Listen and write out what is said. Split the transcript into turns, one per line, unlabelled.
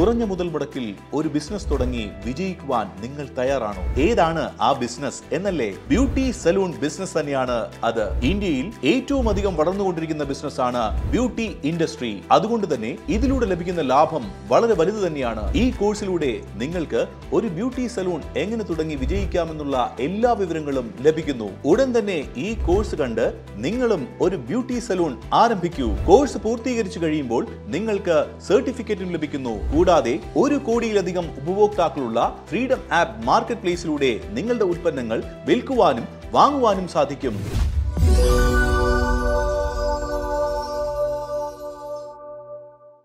കുറഞ്ഞ മുതൽ മുടക്കിൽ ഒരു ബിസിനസ് തുടങ്ങി വിജയിക്കുവാൻ നിങ്ങൾ തയ്യാറാണോ ഏതാണ് ആ ബിസിനസ് എന്നല്ലേ ബ്യൂട്ടി സലൂൺ ബിസിനസ് തന്നെയാണ് അത് ഇന്ത്യയിൽ ഏറ്റവും അധികം വളർന്നുകൊണ്ടിരിക്കുന്ന ബിസിനസ് ആണ് ബ്യൂട്ടി ഇൻഡസ്ട്രി അതുകൊണ്ട് തന്നെ ഇതിലൂടെ ലഭിക്കുന്ന ലാഭം വളരെ വലുത് തന്നെയാണ് ഈ കോഴ്സിലൂടെ നിങ്ങൾക്ക് ഒരു ബ്യൂട്ടി സലൂൺ എങ്ങനെ തുടങ്ങി വിജയിക്കാമെന്നുള്ള എല്ലാ വിവരങ്ങളും ലഭിക്കുന്നു ഉടൻ തന്നെ ഈ കോഴ്സ് കണ്ട് നിങ്ങളും ഒരു ബ്യൂട്ടി സലൂൺ ആരംഭിക്കൂ കോഴ്സ് പൂർത്തീകരിച്ചു കഴിയുമ്പോൾ നിങ്ങൾക്ക് സർട്ടിഫിക്കറ്റും ലഭിക്കുന്നു കൂടാതെ ഒരു കോടിയിലധികം ഉപഭോക്താക്കളുള്ള ഫ്രീഡം ആപ്പ് മാർക്കറ്റ് പ്ലേസിലൂടെ നിങ്ങളുടെ ഉൽപ്പന്നങ്ങൾ വിൽക്കുവാനും വാങ്ങുവാനും സാധിക്കും